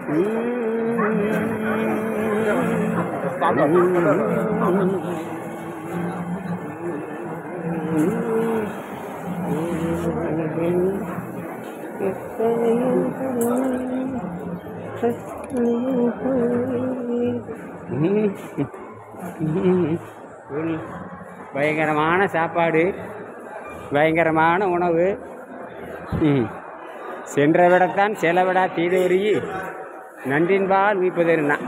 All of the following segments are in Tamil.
பயங்கரமான சாப்பாடு பயங்கரமான உணவு ம். சென்ற விடத்தான் செலவிடா தீதொரி நன்றின்பால் மீப்பதுன்னா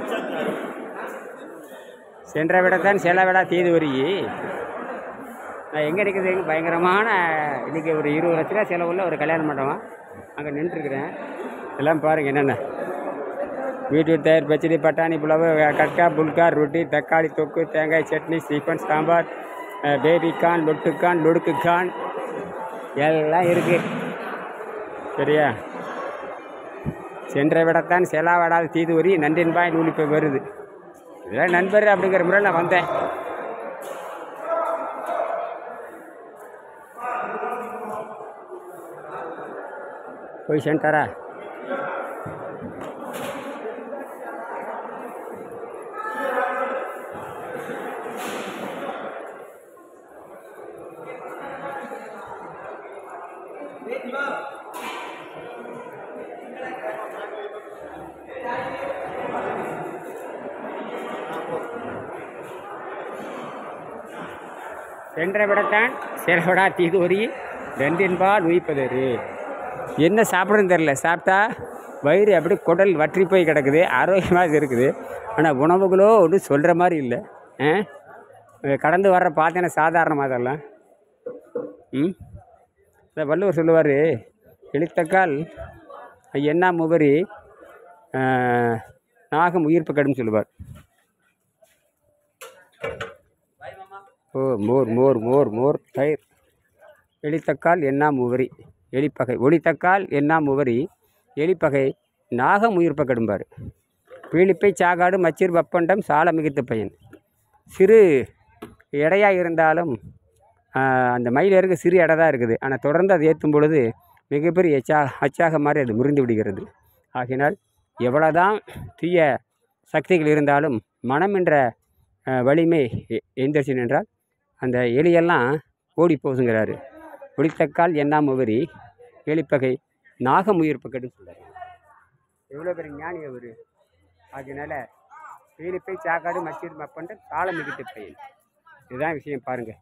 சென்ற விடத்தான் செலவிடா தீதுவரி நான் எங்கே இருக்குது பயங்கரமான இன்றைக்கி ஒரு இருபது லட்ச ரூபா செலவுள்ள ஒரு கல்யாண மண்டபம் அங்கே நின்றுருக்குறேன் எல்லாம் பாருங்கள் என்னென்ன பீட்ரூட் தயிர் பச்சடி பட்டாணி புலவு கட்கா புல்கா ரொட்டி தக்காளி தொக்கு தேங்காய் சட்னி ஸ்ரீபன் சாம்பார் அஹ், பேபி கான் லொட்டு கான் லொடுக்கு கான் எல்லாம் இருக்குது சரியா சென்ற விடத்தான் செலாவடாத தீதுவரி நன்றின்பாய் நூலிப்பை வருது இதெல்லாம் நண்பர் அப்படிங்கிற முறையில் நான் வந்தேன் போய் சென்டரா சென்ற விடத்தான் செலவிடா தீதுவரி ரெண்டின்பால் உயிப்பதரு என்ன சாப்பிடுன்னு தெரில சாப்பிட்டா வயிறு அப்படி குடல் வற்றி போய் கிடக்குது ஆரோக்கியமாக இருக்குது ஆனால் உணவுகளோ ஒன்றும் சொல்கிற மாதிரி இல்லை ஆ? கடந்து வர்ற பார்த்தேன்னா சாதாரணமாக அதெல்லாம் ம் இந்த வள்ளுவர் சொல்லுவார் எழுத்தக்கால் என்ன முகரி ஆ, நாகம் உயிர்ப்பு கடும் சொல்லுவார் ஓ மோர் மோர் மோர் மோர் தயிர் எலித்தக்கால் என்ன முவரி எலிப்பகை ஒளித்தக்கால் என்ன முவரி எலிப்பகை நாகம் உயிர்ப்ப கடும்பார் பீலிப்பை சாகாடு மச்சிர் வப்பண்டம் சால மிகுத்த பையன் சிறு எடையாக இருந்தாலும் ஆஹ், அந்த மயிலருக்கு சிறு எடை தான் இருக்குது ஆனால் தொடர்ந்து அதை ஏற்றும் பொழுது மிகப்பெரிய எச்சா அச்சாக மாதிரி அது முறிந்து விடுகிறது ஆகையினால் எவ்வளோதான் தீய சக்திகள் இருந்தாலும் மனம் என்ற ஆஹ், வலிமை எ- எந்திரிச்சு நின்றால் அந்த எலியெல்லாம் ஓடி போகுங்கிறாரு ஒளித்தக்கால் என்ன முவரி எலிப்பகை நாகம் உயிர்ப்பக்கன்னு சொல்கிறார் எவ்வளோ பெரிய ஞானி அவர் அதனால பீலிப்பை சாக்காடு மச்சீர் மப்பன்ற காலம் மிகுத்த பையன் இதுதான் விஷயம் பாருங்கள்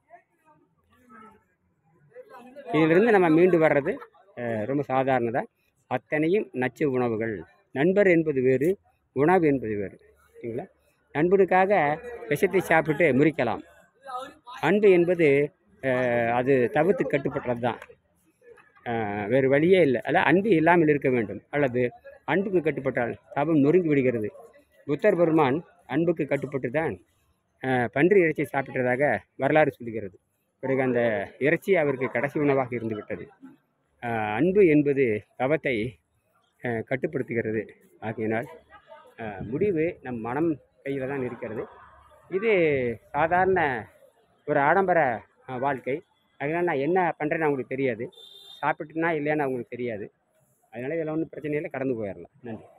இதிலிருந்து நம்ம மீண்டு வர்றது அஹ், ரொம்ப சாதாரணதான் அத்தனையும் நச்சு உணவுகள் நண்பர் என்பது வேறு உணவு என்பது வேறு சரிங்களா நண்பனுக்காக விஷத்தை சாப்பிட்டு முறிக்கலாம் அன்பு என்பது அஹ், அது தவிர்த்து கட்டுப்பட்டது தான் வேறு வழியே இல்லை அல்ல அன்பு இல்லாமல் இருக்க வேண்டும் அல்லது அன்புக்கு கட்டுப்பட்டால் தவம் நொறுங்கி விடுகிறது புத்தர் பெருமான் அன்புக்கு கட்டுப்பட்டு தான் அஹ், பன்றி இறைச்சி சாப்பிட்டதாக வரலாறு சொல்லுகிறது பிறகு அந்த இறைச்சி அவருக்கு கடைசி உணவாக இருந்து விட்டது அஹ், அன்பு என்பது தவத்தை அஹ், கட்டுப்படுத்துகிறது ஆகையினால் அஹ், முடிவு நம் மனம் கையில் தான் இருக்கிறது இது சாதாரண ஒரு ஆடம்பர அஹ், வாழ்க்கை அதனால் நான் என்ன பண்ணுறேன்னு அவங்களுக்கு தெரியாது சாப்பிட்டுனா இல்லையான்னு அவங்களுக்கு தெரியாது அதனால் இதில் ஒன்றும் பிரச்சனை இல்லை கடந்து போயிடலாம் நன்றி